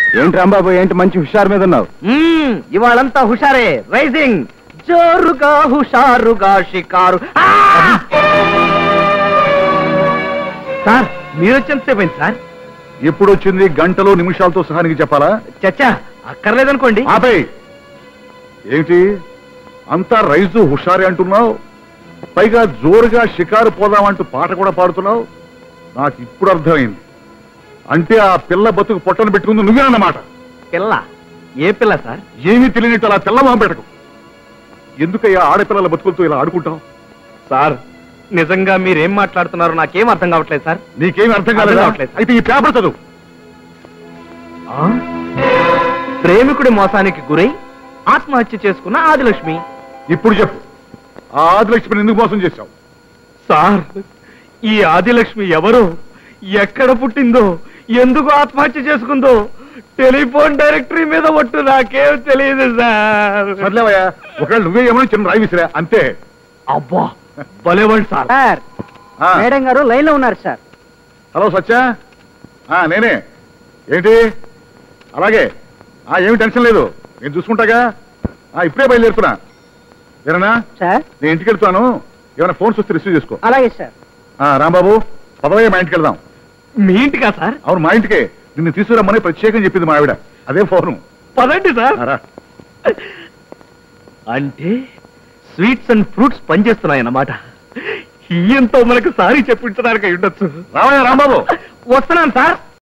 ఏంటి రాంబాబు ఏంటి మంచి హుషారు మీద ఉన్నావు మ్మ్, ఇవాళంతా హుషారే రైజింగ్ జోరుగా హుషారుగా షికారు ఆ! సార్ మీరు వచ్చేంతసేపు అయింది సార్ ఎప్పుడు వచ్చింది గంటలో నిమిషాలతో సహా నీకు చెప్పాలా చచ్చా అక్కర్లేదనుకోండి ఆపే ఏమిటి అంతా రైజు హుషారే అంటున్నావు పైగా జోరుగా షికారు పోదామంటూ పాట కూడా పాడుతున్నావు నాకు ఇప్పుడు అర్థమైంది అంటే ఆ పిల్ల బతుకు పొట్టను పెట్టుకుంది నువ్వేనన్నమాట పిల్ల ఏ పిల్ల సార్ ఏమీ తెలియనట్టు అలా పిల్ల మొహం పెట్టకు ఎందుకయ్యా ఆడపిల్లల బతుకులతో ఇలా ఆడుకుంటావు సార్ నిజంగా మీరేం మాట్లాడుతున్నారో నాకేం అర్థం కావట్లేదు సార్ నీకేమీ అర్థం కాలేదా అర్థం కావట్లేదు. అయితే ఈ పేపర్ చదువు ఆ? ప్రేమికుడి మోసానికి గురై ఆత్మహత్య చేసుకున్న ఆదిలక్ష్మి ఇప్పుడు చెప్పు ఆ ఆదిలక్ష్మిని ఎందుకు మోసం చేశావు సార్ ఈ ఆదిలక్ష్మి ఎవరు ఎక్కడ పుట్టిందో ఎందుకు ఆత్మహత్య చేసుకుందో టెలిఫోన్ డైరెక్టరీ మీద ఒట్టు నాకేం తెలియదు సార్ సర్లేవయ్యా ఒకవేళ నువ్వే ఏమని చిన్న రాయి విసిరా అంతే అబ్బా భలేవాడు సార్ సార్ ఆ, మేడం గారు లైన్ లో ఉన్నారు సార్ హలో సత్యా ఆ, నేనే ఏంటి అలాగే ఆ ఏమి టెన్షన్ లేదు నేను చూసుకుంటాగా ఆ, ఇప్పుడే బయలుదేరుతున్నా ఏరన్నా సార్ నేను ఇంటికి వెళ్తాను ఏమైనా ఫోన్స్ వస్తే రిసీవ్ చేసుకో అలాగే సార్ ఆ, రాంబాబు పదవయ్య మా ఇంటికి వెళ్దాం మీ ఇంటికా సార్ అవును మా ఇంటికే నిన్ను తీసుకురమ్మని ప్రత్యేకం చెప్పింది మా ఆవిడ అదే ఫోను పదండి సార్ ఆ, రా. అంటే స్వీట్స్ అండ్ ఫ్రూట్స్ పనిచేస్తున్నాయన్నమాట ఈయంతో మనకు సారీ చెప్పించడానికి అయి ఉండొచ్చు రావయ్యా రాంబాబు వస్తున్నాను సార్